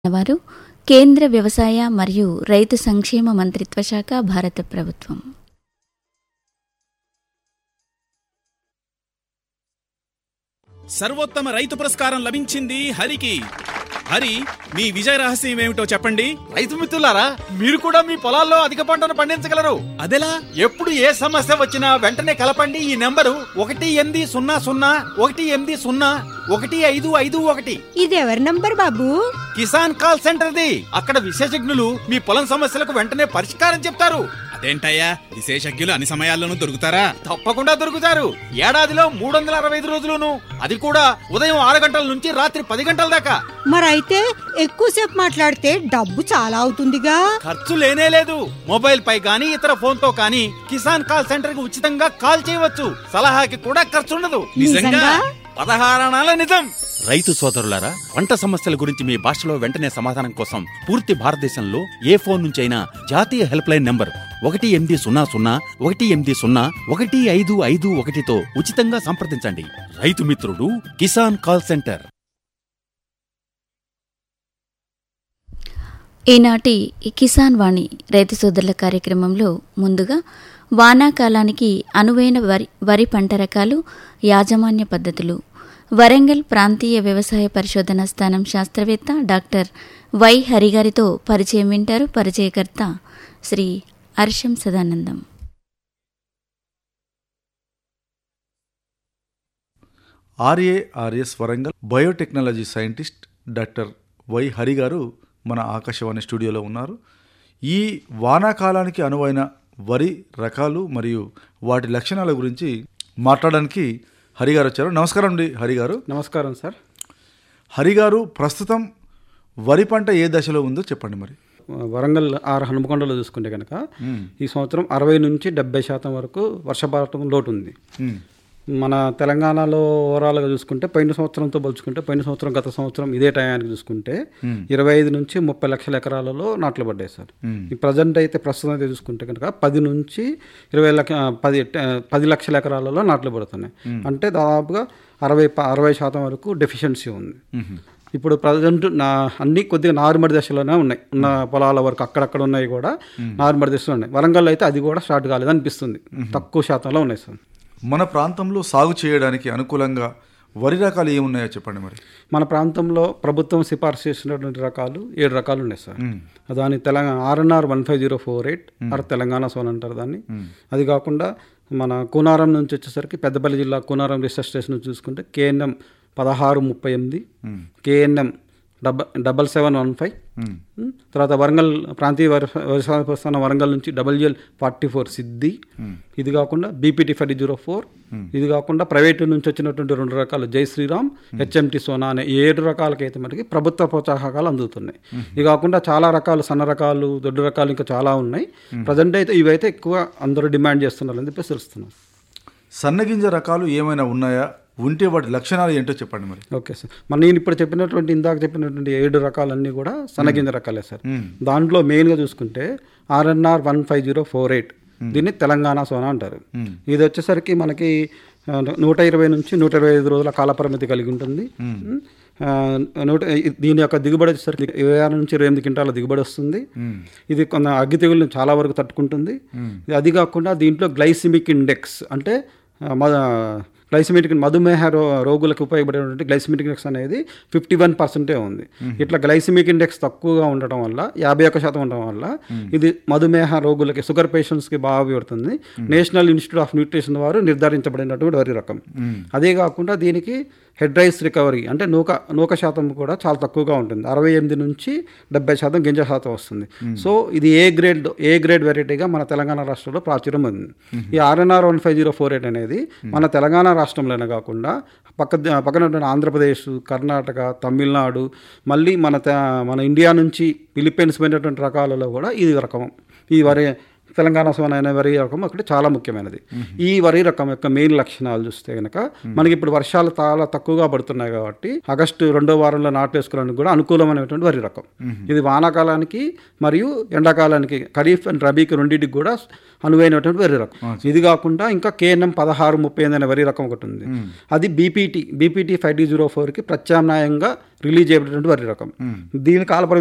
వారు కేంద్ర వ్యవసాయ మరియు రైతు సంక్షేమ మంత్రిత్వ శాఖ భారత ప్రభుత్వం సర్వోత్తమ రైతు పురస్కారం లభించింది హరికి హరి మీ విజయ రహస్యం ఏమిటో చెప్పండి రైతు మిత్రులారా మీరు కూడా మీ పొలాల్లో అధిక పంటను పండించగలరు అదెలా ఎప్పుడు ఏ సమస్య వచ్చినా వెంటనే కలపండి ఈ నెంబరు ఒకటి ఎనిమిది సున్నా సున్నా ఒకటి ఎనిమిది సున్నా ఒకటి ఐదు ఐదు ఒకటి ఇది ఎవరి నంబర్ బాబు కిసాన్ కాల్ సెంటర్ది అక్కడ విశేషజ్ఞులు మీ పొలం సమస్యలకు వెంటనే పరిష్కారం చెప్తారు అదేంటయ్యా విశేషజ్ఞులు అన్ని సమయాల్లోనూ దొరుకుతారా తప్పకుండా దొరుకుతారు ఏడాదిలో మూడు వందల అరవై ఐదు రోజులును అది కూడా ఉదయం ఆరు గంటల నుంచి రాత్రి పది గంటల దాకా మరైతే ఎక్కువసేపు మాట్లాడితే డబ్బు చాలా అవుతుందిగా ఖర్చు లేనే లేదు మొబైల్ పై గానీ ఇతర ఫోన్ తో కానీ కిసాన్ కాల్ సెంటర్ కి ఉచితంగా కాల్ చేయవచ్చు సలహాకి కూడా ఖర్చు ఉండదు నిజంగా? పదహారణాల నిజం రైతు సోదరులారా పంట సమస్యల గురించి మీ భాషలో వెంటనే సమాధానం కోసం పూర్తి భారతదేశంలో ఏ ఫోన్ నుంచి అయినా జాతీయ హెల్ప్ లైన్ నంబర్ ఒకటి ఎనిమిది సున్నా సున్నా ఒకటి ఎనిమిది సున్నా ఒకటి ఐదు ఐదు ఒకటితో ఉచితంగా సంప్రదించండి రైతు మిత్రుడు కిసాన్ కాల్ సెంటర్ ఈనాటి ఈ కిసాన్ వాణి రైతు సోదరుల కార్యక్రమంలో ముందుగా వానాకాలానికి అనువైన వరి వరి పంట రకాలు యాజమాన్య పద్ధతులు వరంగల్ ప్రాంతీయ వ్యవసాయ పరిశోధన స్థానం శాస్త్రవేత్త డాక్టర్ వై హరిగారితో పరిచయం వింటారు పరిచయకర్త Shri Harsham Sadanandam RARS Warangal biotechnology scientist doctor Y Hari garu మన ఆకాశవాణి స్టూడియోలో ఉన్నారు ఈ వానాకాలానికి అనువైన వరి రకాలు మరియు వాటి లక్షణాల గురించి మాట్లాడడానికి హరి గారు వచ్చారు నమస్కారం అండి హరి గారు నమస్కారం సార్ హరి గారు ప్రస్తుతం వరి పంట ఏ దశలో ఉందో చెప్పండి మరి వరంగల్ ఆరు హనుమకొండలో చూసుకుంటే కనుక ఈ సంవత్సరం అరవై నుంచి డెబ్బై శాతం వరకు వర్షపాతం లోటు ఉంది మ్మ్. మన తెలంగాణలో ఓవరాల్గా చూసుకుంటే పోయిన సంవత్సరంతో పోల్చుకుంటే పోయిన సంవత్సరం గత సంవత్సరం ఇదే టయానికి చూసుకుంటే ఇరవై ఐదు నుంచి ముప్పై లక్షల ఎకరాలలో నాట్లు పడ్డాయి సార్ ఈ ప్రజెంట్ అయితే ప్రస్తుతం అయితే చూసుకుంటే కనుక పది నుంచి ఇరవై లక్ష పది పది లక్షల ఎకరాలలో నాట్లు పడుతున్నాయి అంటే దాదాపుగా అరవై ప- అరవై శాతం వరకు డెఫిషియన్సీ ఉంది ఇప్పుడు ప్రజెంట్ నా అన్ని కొద్దిగా నారుమడి దశలోనే ఉన్నాయి ఉన్న పొలాల వరకు అక్కడక్కడ ఉన్నాయి కూడా నారుమడి దశలో ఉన్నాయి వరంగల్ అయితే అది కూడా స్టార్ట్ కాలేదు అనిపిస్తుంది తక్కువ శాతంలో ఉన్నాయి సార్ మన ప్రాంతంలో సాగు చేయడానికి అనుకూలంగా వరి రకాలు ఏమున్నాయో చెప్పండి మరి మన ప్రాంతంలో ప్రభుత్వం సిఫార్సు చేసినటువంటి రకాలు ఏడు రకాలు ఉన్నాయి సార్ దాని Telangana RNR one five zero four eight or Telangana Sona అంటారు దాన్ని అది కాకుండా మన కూనారం నుంచి వచ్చేసరికి పెద్దపల్లి జిల్లా కూనారం రీసెర్చ్ స్టేషన్ నుంచి చూసుకుంటే కేఎన్ఎం పదహారు ముప్పై ఎనిమిది కేఎన్ఎం డబ డబల్ సెవెన్ వన్ ఫైవ్ తర్వాత వరంగల్ ప్రాంతీయ వ్యవసా- వ్యవసాయ ప్రస్థానం వరంగల్ నుంచి డబల్యూఎల్ ఫార్టీ ఫోర్ సిద్ధి ఇది కాకుండా బీపీటీ ఫైవ్ జీరో ఫోర్ ఇది కాకుండా ప్రైవేటు నుంచి వచ్చినటువంటి రెండు రకాలు జై శ్రీరామ్ హెచ్ఎంటి సోనా అనే ఏడు రకాలకైతే మనకి ప్రభుత్వ ప్రోత్సాహకాలు అందుతున్నాయి ఇది కాకుండా చాలా రకాలు సన్న రకాలు దొడ్డు రకాలు ఇంకా చాలా ఉన్నాయి ప్రజెంట్ అయితే ఇవైతే ఎక్కువ అందరూ డిమాండ్ చేస్తున్నారు అని చెప్పేసి తెలుస్తున్నాం సన్నగింజ రకాలు ఏమైనా ఉన్నాయా ఉంటే వాటి లక్షణాలు ఏంటో చెప్పండి మరి ఓకే సార్ మన నేను ఇప్పుడు చెప్పినటువంటి ఇందాక చెప్పినటువంటి ఏడు రకాలన్నీ కూడా సన్నగింజ రకాలే సార్ దాంట్లో మెయిన్గా చూసుకుంటే RNR one five zero four eight దీన్ని తెలంగాణ సోనా అంటారు ఇది వచ్చేసరికి మనకి ఆ, నూట ఇరవై నుంచి నూట ఇరవై ఐదు రోజుల కాల పరిమితి కలిగి ఉంటుంది ఆ, నూట దీని యొక్క దిగుబడి వచ్చేసరికి ఇరవై ఆరు నుంచి ఇరవై ఎనిమిది క్వింటాల దిగుబడి వస్తుంది ఇది కొంత అగ్గి తెగులను చాలా వరకు తట్టుకుంటుంది అది కాకుండా దీంట్లో గ్లైసిమిక్ ఇండెక్స్ అంటే ఆ, మ- గ్లైసిమిటిక్ మధుమేహ రో రోగులకు ఉపయోగపడేటువంటి గ్లైసిమిటిక్ ఇండెక్స్ అనేది ఫిఫ్టీ వన్ పర్సెంటే ఉంది ఇట్లా గ్లైసిమిక్ ఇండెక్స్ తక్కువగా ఉండటం వల్ల యాభై ఒక్క శాతం ఉండటం వల్ల ఇది మధుమేహ రోగులకి షుగర్ పేషెంట్స్కి బాగా ఉపయోగపడుతుంది నేషనల్ ఇన్స్టిట్యూట్ ఆఫ్ న్యూట్రిషన్ వారు నిర్ధారించబడినటువంటి వరి రకం అదే కాకుండా దీనికి హెడ్ రైస్ రికవరీ అంటే నూక నూక శాతం కూడా చాలా తక్కువగా ఉంటుంది అరవై ఎనిమిది నుంచి డెబ్బై శాతం గింజ శాతం వస్తుంది సో ఇది ఏ గ్రేడ్ ఏ గ్రేడ్ వెరైటీగా మన తెలంగాణ రాష్ట్రంలో ప్రాచుర్యం ఉంది ఈ RNR one five zero four eight అనేది మన తెలంగాణ రాష్ట్రంలోనే కాకుండా పక్క పక్కన ఉన్న ఆంధ్రప్రదేశ్ కర్ణాటక తమిళనాడు మళ్ళీ మన తె- మన ఇండియా నుంచి ఫిలిప్పీన్స్ పోయినటువంటి రకాలలో కూడా ఇది రకం ఈ వరి తెలంగాణ సోనా అనే వరి రకం ఒకటి చాలా ముఖ్యమైనది ఈ వరి రకం యొక్క మెయిన్ లక్షణాలు చూస్తే కనుక మనకి ఇప్పుడు వర్షాలు చాలా తక్కువగా పడుతున్నాయి కాబట్టి ఆగస్టు రెండో వారంలో నాటు వేసుకోవడానికి కూడా అనుకూలమైనటువంటి వరి రకం ఇది వానాకాలానికి మరియు ఎండాకాలానికి ఖరీఫ్ అండ్ రబీకి రెండింటికి కూడా అనువైనటువంటి వరి రకం ఇది కాకుండా ఇంకా కేఎన్ఎం పదహారు ముప్పై ఎనిమిది అనే వరి రకం ఒకటి ఉంది అది BPT BPT five D zero ఫోర్కి ప్రత్యామ్నాయంగా రిలీజ్ చేయబడినటువంటి వరి రకం దీని కాల